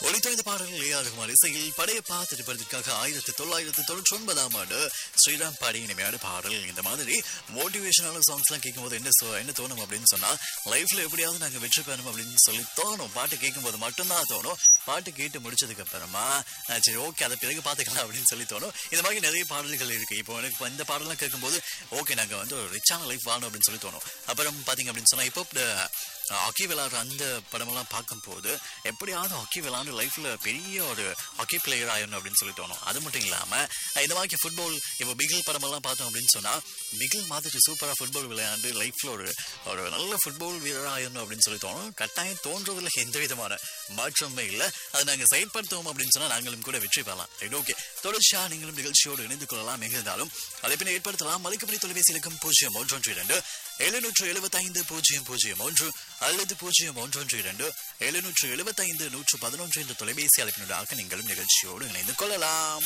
ஒளித்தொழிந்த பாடல்கள் ஏஆருகுமார் இசையில் படையப்பா திரைப்படத்திற்காக ஆயிரத்தி தொள்ளாயிரத்தி தொண்ணூற்றி ஒன்பதாம் ஆண்டு ஸ்ரீராம் பாடி இனிமையான பாடல் இந்த மாதிரி மோட்டிவேஷனான சாங்ஸ்லாம் கேட்கும்போது என்ன சொ- என்ன தோணும் அப்படின்னு சொன்னா லைஃப்ல எப்படியாவது நாங்க வெற்றி பெறணும் அப்படின்னு சொல்லி தோணும் பாட்டு கேட்கும்போது மட்டும்தான் தோணும் பாட்டு கேட்டு முடிச்சதுக்கு அப்புறமா அஹ், சரி ஓகே அதை பிறகு பார்த்துக்கலாம் அப்படின்னு சொல்லி தோணும் இந்த மாதிரி நிறைய பாடல்கள் இருக்கு இப்போ எனக்கு இப்ப இந்த பாடலாம் கேட்கும்போது ஓகே நாங்க வந்து ஒரு ரிச்சான லைஃப் வாழணும் அப்படின்னு சொல்லி தோணும் அப்புறம் பாத்தீங்க அப்படின்னு சொன்னா இப்போ ஹாக்கி விளையாடுற அந்த படமெல்லாம் பார்க்கும்போது எப்படியாவது ஹாக்கி விளையாண்டு லைஃப்ல பெரிய ஒரு ஹாக்கி பிளேயர் ஆயிடணும் அப்படின்னு சொல்லி தோணும் அது மட்டும் இல்லாம அஹ், இந்த மாதிரி ஃபுட்பால் இப்போ பிகில் படமெல்லாம் பார்த்தோம் அப்படின்னு சொன்னா பிகில் மாதிரி சூப்பரா ஃபுட்பால் விளையாண்டு லைஃப்ல ஒரு ஒரு நல்ல ஃபுட்பால் வீரர் ஆயிடணும் அப்படின்னு சொல்லி தோணும் கட்டாயம் தோன்றதுல எந்த விதமான மாற்றமே இல்லை அதை நாங்க செயல்படுத்துவோம் அப்படின்னு சொன்னா நாங்களும் கூட வெற்றி பெறலாம் ரைட் ஓகே தொடர்ச்சியா நீங்களும் நிகழ்ச்சியோடு இணைந்து கொள்ளலாம் எங்க இருந்தாலும் அழைப்பினை ஏற்படுத்தலாம் மலைக்கப்படி தொலைபேசி இலக்கம் பூஜ்ஜியம் ஒன்று இரண்டு எழுநூற்று எழுபத்தைந்து பூஜ்ஜியம் பூஜ்ஜியம் ஒன்று அல்லது பூஜ்ஜியம் ஒன்றொன்று இரண்டு எழுநூற்று எழுபத்தைந்து நூற்று பதினொன்று என்ற தொலைபேசி அழைப்பினூடாக நீங்களும் நிகழ்ச்சியோடு இணைந்து கொள்ளலாம்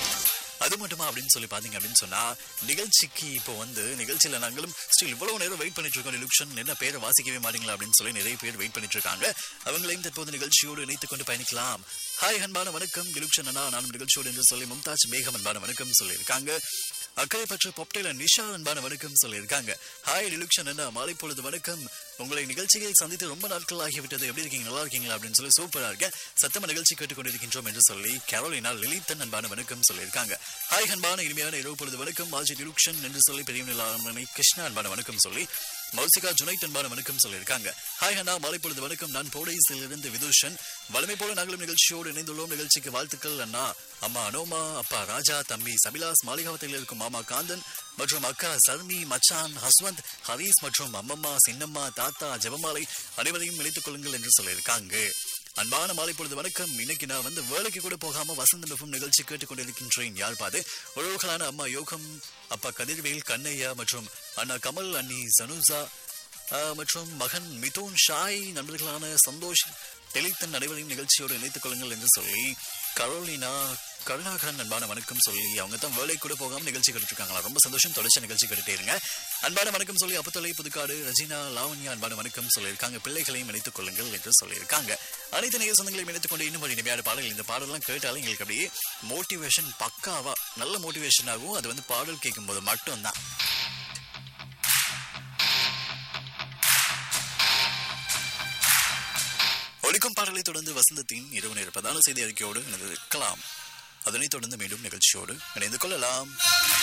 அது மட்டுமா அப்படின்னு சொல்லி பாத்தீங்க அப்படின்னு சொன்னா நிகழ்ச்சிக்கு இப்போ வந்து நிகழ்ச்சியில நாங்களும் ஸ்டில் இவ்வளவு நேரம் வெயிட் பண்ணிட்டு இருக்கோம் நிலுக்ஷன் என்ன பேரை வாசிக்கவே மாட்டீங்களா அப்படின்னு சொல்லி நிறைய பேர் வெயிட் பண்ணிட்டு இருக்காங்க அவங்களையும் தற்போது நிகழ்ச்சியோடு இணைத்துக் கொண்டு பயணிக்கலாம் ஹாய் அன்பான வணக்கம் நிலுக்ஷன் அண்ணா நானும் நிகழ்ச்சியோடு என்று சொல்லி மும்தாஜ் பேகம் அன்பான வணக்கம் சொல்லியிருக்காங்க அக்கறை பற்ற பொப்டைல நிஷா அன்பான வணக்கம் சொல்லியிருக்காங்க ஹாய் நிலுக்ஷன் அண்ணா மாலை பொழுது வணக்கம் உங்களை நிகழ்ச்சியில் சந்தித்து ரொம்ப நாட்கள் ஆகிவிட்டது எப்படி இருக்கீங்க நல்லா இருக்கீங்களா அப்படின்னு சொல்லி சூப்பரா இருக்கேன் சத்தம நிகழ்ச்சி கேட்டுக்கொண்டிருக்கின்றோம் என்று சொல்லி கேரோலினா லலிதன் அன்பான வணக்கம் சொல்லியிருக்காங்க ஹாய் அன்பான இனிமையான இரவு பொழுது வணக்கம் மாஜி நிலுக்ஷன் என்று சொல்லி பெரிய நிலாமணி கிருஷ்ணா அன்பான வணக்கம் சொல்லி மௌசிகா ஜுனைட் அன்பான வணக்கம் சொல்லியிருக்காங்க ஹாய் அண்ணா மாலை பொழுது வணக்கம் நான் போடைஸில் இருந்து விதுஷன் வலிமை போல நாங்களும் நிகழ்ச்சியோடு இணைந்துள்ளோம் நிகழ்ச்சிக்கு வாழ்த்துக்கள் அண்ணா அம்மா அனோமா அப்பா ராஜா தம்பி சபிலாஸ் மாளிகாவத்தில் இருக்கும் மாமா காந்தன் மற்றும் அக்கா சர்மி மச்சான் ஹஸ்வந்த் ஹரீஸ் மற்றும் அம்மம்மா சின்னம்மா தாத்தா ஜெபமாலை அனைவரையும் இணைத்துக் கொள்ளுங்கள் என்று சொல்லியிருக்காங்க அன்பான மாலை பொழுது வணக்கம் இன்னைக்கு நான் வந்து வேலைக்கு கூட போகாம வசந்த மிகவும் நிகழ்ச்சி கேட்டுக்கொண்டிருக்கின்றேன் யார் பாது உறவுகளான அம்மா யோகம் அப்பா கதிர்வேல் கண்ணையா மற்றும் அண்ணா கமல் அண்ணி சனுசா ஆஹ், மற்றும் மகன் மிதுன் ஷாய் நண்பர்களான சந்தோஷ் டெலித்தன் அனைவரையும் நிகழ்ச்சியோடு இணைத்துக் கொள்ளுங்கள் என்று சொல்லி கரோலினா கருணாகரன் அன்பான வணக்கம் சொல்லி அவங்க தான் வேலைக்கு கூட போகாம நிகழ்ச்சி கேட்டுட்டு இருக்காங்களா ரொம்ப சந்தோஷம் தொடர்ச்சி நிகழ்ச்சி கேட்டுட்டே இருங்க அன்பான வணக்கம் சொல்லி அப்பத்தொலை புதுக்காடு ரஜினா லாவண்யா அன்பான வணக்கம் சொல்லியிருக்காங்க பிள்ளைகளையும் இணைத்துக் கொள்ளுங்கள் என்று சொல்லியிருக்காங்க அனைத்து நேய சொந்தங்களையும் இணைத்துக் கொண்டு இன்னும் ஒரு இனிமையான பாடல் இந்த பாடலாம் கேட்டாலும் எங்களுக்கு அப்படியே மோட்டிவேஷன் பக்காவா நல்ல மோட்டிவேஷன் ஆகும் அது வந்து பாடல் கேட்கும்போது மட்டும்தான் ஒலிக்கும் பாடலை தொடர்ந்து வசந்தத்தின் இரவு நேர பிரதான செய்தி அறிக்கையோடு இணைந்திருக்கலாம் அதனைத் தொடர்ந்து மீண்டும் நிகழ்ச்சியோடு இணைந்து கொள்ளலாம்